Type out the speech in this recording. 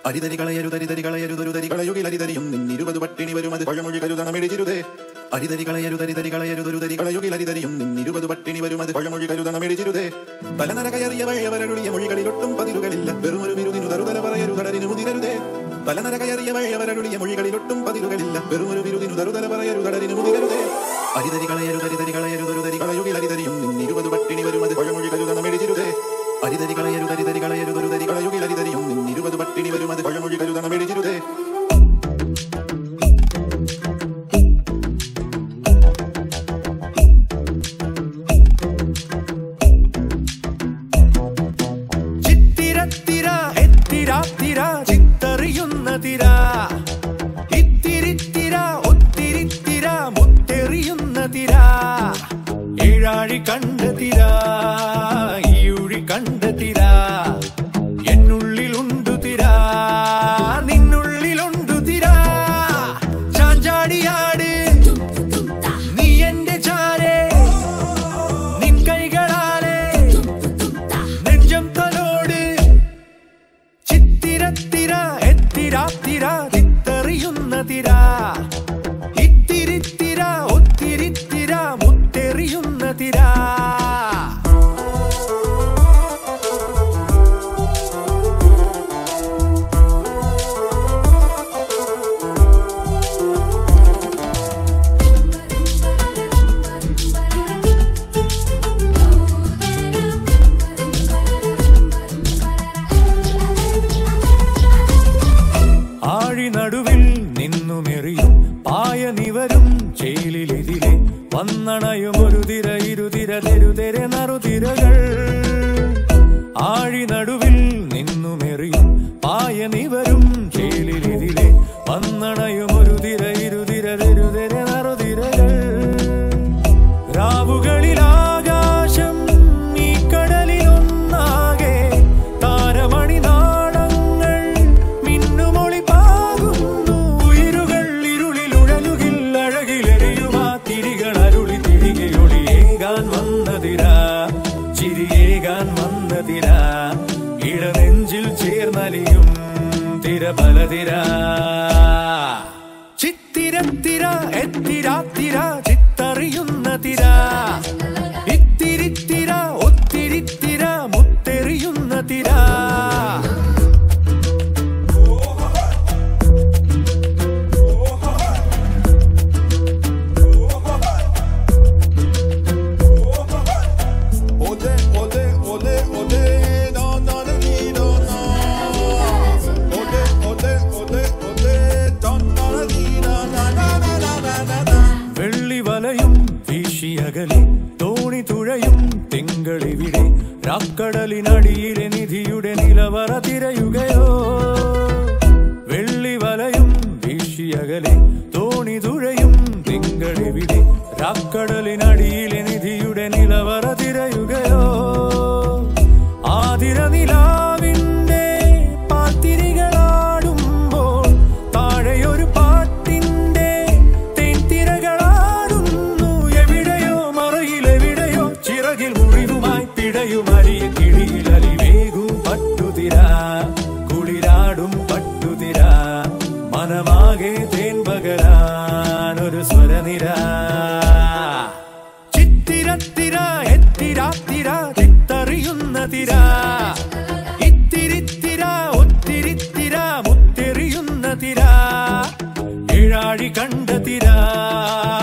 അരിതരി കളയരുതരിതരി കളയരുതൊരുതരി കളയുകിലരിതരിയും നിന്നിരുപത് പട്ടിണി വരും അത് പഴമൊഴി കരുതണമെഴുതിരുതേ അരിതരി കളയരുതരിതരി കളയരുതൊരുതരി കളയുകിലരിതരിയും നിന്നിരുപത് പട്ടിണി വരും അത് പഴമൊഴി കരുതണമെഴുതിരുതേ തലനര കയറിയ വഴയവരരുളിയ മൊഴികളിലൊട്ടും പതിരുകളില്ല വെറുമൊരു വിരുദിനു തരുതല പറയരുതടരിനു മുതിരരുതേ തലനര കയറിയ വഴയവരരുളിയ മൊഴികളിലൊട്ടും പതിരുകളില്ല വെറുമൊരു വിരുദിനു തരുതല പറയരുതടരിനു മുതിരരുതേ അരിതരി കളയരുതരിതരി കളയരുതൊരുതരി കളയുകിലരിതരിയും നിന്നിരുപത് പട്ടിണി വരും അത് പഴമൊഴി കരുതണമെഴുതിരുതേ അരിതരി കളയരുതരിതരി കളയരുതൊരുതരി കളയുകിലരിതരിയും നിന്നിരുപത് പട്ടിണി വരും അത് പഴമൊഴി കരുതണമെഴുതിരുതേ ചിത്തിരത്തിര എത്തിരാത്തിര ചിത്തറിയുന്ന തിര ഇത്തിരിത്തിര ഒത്തിരിത്തിര മുത്തെറിയുന്ന തിര ഏഴാഴി കണ്ട തിര ഈയുഴി കണ്ട തിര എന്നുള്ളിലുണ്ടു തിര നിന്നുള്ളിലുണ്ടു തിര ചാഞ്ചാടിയാട് നീ എന്റെ ചാരേ നിൻ കൈകളാലേ നെഞ്ചം തലോട് ചിത്തിരത്തിര എത്തിരാത്തിര ചിത്തറിയുന്ന തിര ഇത്തിരിത്തിര ഒത്തിരിത്തിര മുത്തെറിയുന്ന തിര ആഴി നടുവിൽ നിന്നുമെറിയും പായ നിവരും ചേലിലെതിരെ വന്നണയും ഒരു തിര ഇരുതിര തെരുതെരെ നറുതിരകൾ ആഴി നടുവിൽ നിന്നുമെറിയും പായ നിവരും ചേലിലെതിരെ വന്നണയും ഒരു തിര ഇരുതിര തെരുതെരെ നറുതിരകൾ രാവുകളിലാകാശം ഈ കടലിലൊന്നാകെ താരമണി നാളങ്ങൾ മിന്നുമൊളി പാകുന്നു ഉയരുകൾ ഇരുളിലുഴലുകിൽ അഴകിലെറിയുമാ തിരികൾ അരുളി തിരികെയൊളിയേകാൻ വന്നതിരാ ചിരിയേകാൻ വന്നതിരാ ഇടനെഞ്ചിൽ ചേർന്നലിയും തിരപലതിരാ ചിത്തിരത്തിര എത്തിരാത്തിര ചിത്തറിയുന്ന തിര ഇത്തിരിത്തിര ഒത്തിരിത്തിര മുത്തെറിയുന്ന തിര Ole, ole, ole, ole, na na na ni na na. Ole, ole, ole, ole, na na na ni na na na na na na na na. വെള്ളി വലയും വീശിയകലെ തോണി തുഴയും തിങ്കളിവിടെ രാക്കടലിനടിയിലെ നിധിയുടെ നിലവറ തിരയുകയോ വെള്ളി വലയും വീശിയകലെ തോണി തുഴയും തിങ്കളിവിടെ രാക്കടലിനടിയിലെ നിധിയുടെ നിലവറ തിരയുകയോ ആതിര നിലാവിന്റെ പാത്തിരികളാടുമ്പോൾ താഴെയൊരു പാട്ടിന്റെ തേൻതിരകളാടുന്നു എവിടെയോ മറയിലെവിടെയോ ചിറകിൽ മുറിവുമായി പിടയും അരിയ കിളിയിൽ അലിവേകും പട്ടുതിര കുളിരാടും പട്ടുതിര മനമാകെ തേൻ പകരാൻ ഒരു സ്വരനിര ചിത്തിരത്തിര എത്തിരാത്തിര ചിത്തറിയുന്ന തിര ഇത്തിരിത്തിര ഒത്തിരിത്തിര മുത്തെറിയുന്ന തിര ഏഴാഴി കണ്ട തിര